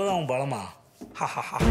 இவ்வளோதான் உன் பலமா ஹா ஹா ஹா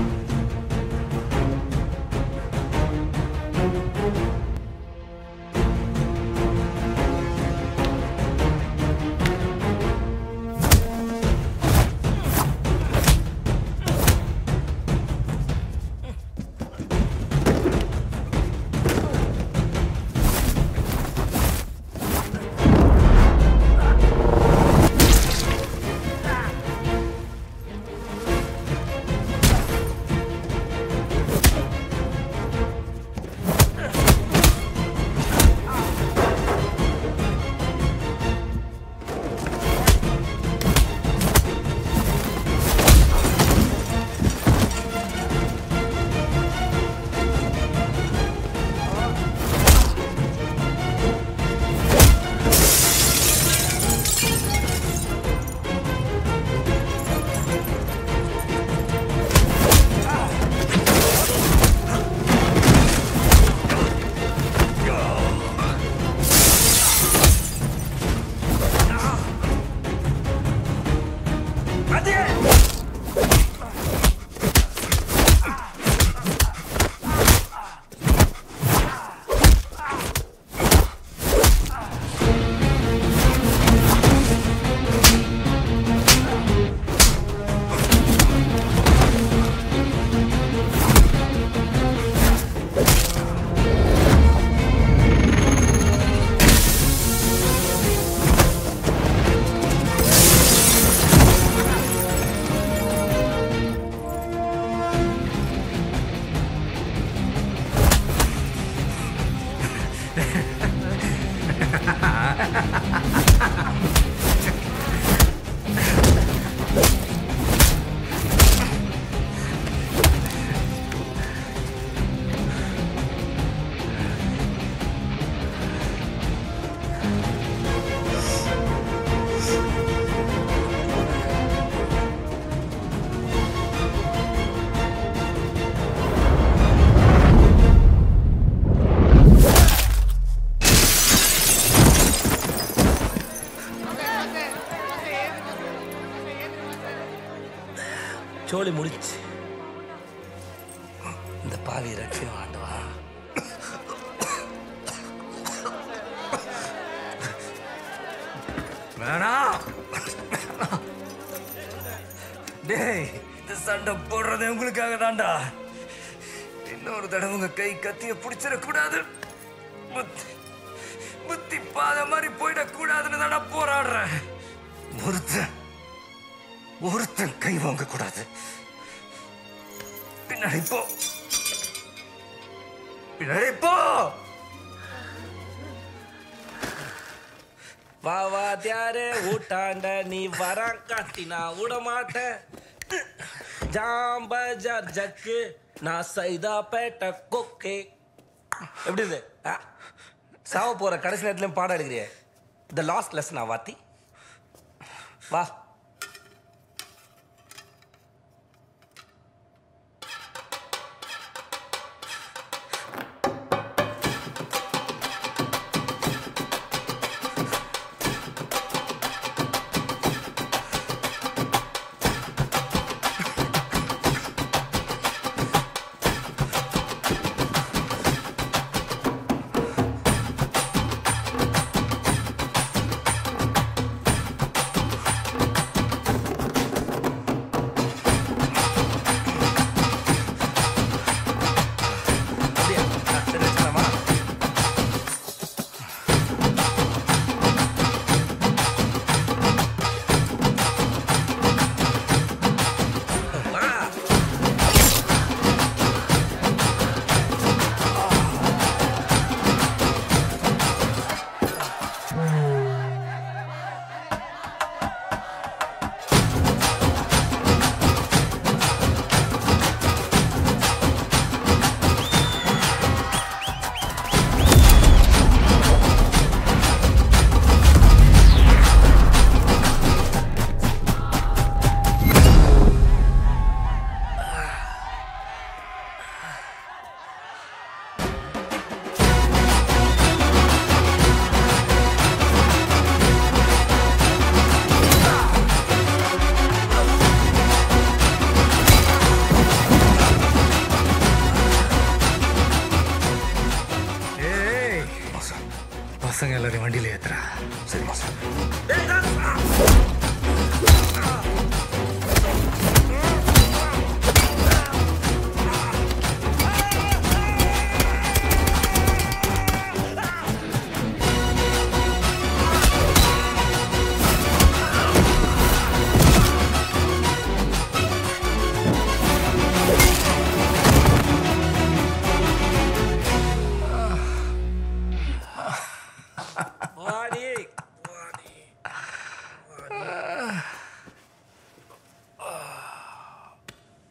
சோழி முடிச்சு இந்த பாவி ரட்சியம் ஆண்டவா வேணாம் டேய் இந்த சண்டை போடுறது உங்களுக்காக தான்டா இன்னொரு தடவை உங்க கை கத்திய பிடிச்சிடக்கூடாது புத்தி புத்தி பாத மாதிரி போயிடக்கூடாதுன்னு தானே போராடுறேன் ஒருத்தன் ஒருத்தன் கை வாங்க கூடாது பின்னாடி போ பின்னாடி போ வா வா தியாரே ஊட்டாண்ட நீ வரான் காட்டி நான் விட மாட்டேன் ஜாம்பஜார் ஜக்கு நான் சைதா பேட்ட கொக்கே எப்படி இது ஆ? சாவ போற கடைசி நேரத்துலயும் பாடம் எடுக்கிறியே த லாஸ்ட் லெசனா வாத்தி வா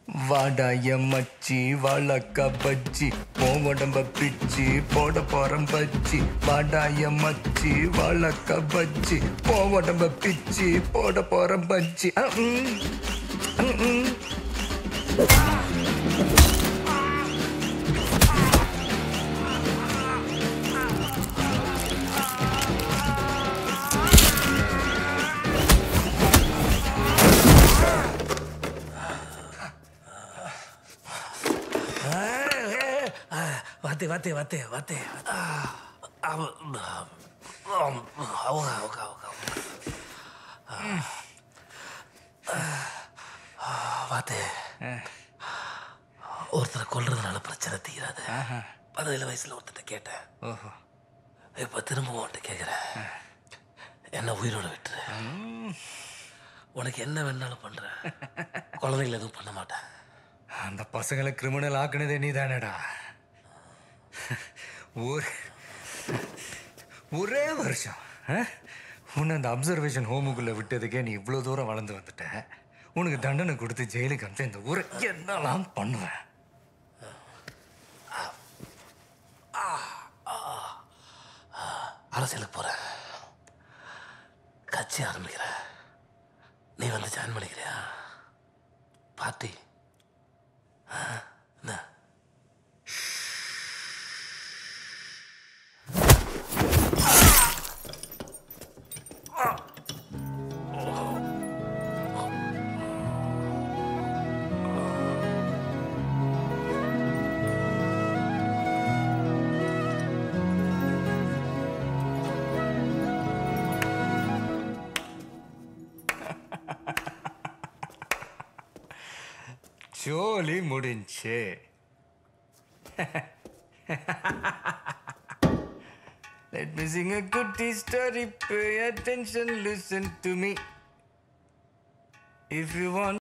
வாடாய மச்சி வாழக்கா பஜ்ஜி உன் உடம்ப பிச்சி போட போறம் பஜ்ஜி வாடாய மச்சி வாழக்கா பஜ்ஜி உன் உடம்ப பிச்சி போட போறம் பஜ்ஜி அஹ், ம். ம், ம். வாத்தே வாத்தே வாத்தே வாத்தே வாத்தே ஒருத்தரை கொல்றதுனால பிரச்சனை தீராது பதினேழு வயசுல ஒருத்தட்ட கேட்டேன் ஓஹோ இப்ப திரும்ப உன்கிட்ட கேட்குறேன் என்ன உயிரோட விட்டுரு உனக்கு என்ன வேணாலும் பண்றேன் குழந்தைகள் எதுவும் பண்ண மாட்டேன் அந்த பசங்களை கிரிமினல் ஆக்குனதே நீ தானடா ஒரு ஒரே வருஷம் ஆ? உன்னை அந்த அப்சர்வேஷன் ஹோமுக்குள்ள விட்டதுக்கே நீ இவ்வளோ தூரம் வளர்ந்து வந்துட்ட உனக்கு தண்டனை கொடுத்து ஜெயிலுக்கு அனுப்பிச்சு இந்த ஊரை என்னெல்லாம் பண்ணுவேன் அரசியலுக்கு போறேன் கட்சி ஆரம்பிக்கிறேன் நீ வந்து ஜாயின் பண்ணிக்கிறியா பார்ட்டி ஆ, என்ன ஜோலி முடிஞ்சு Let me sing a goodie story. Pay attention, listen to me. If you want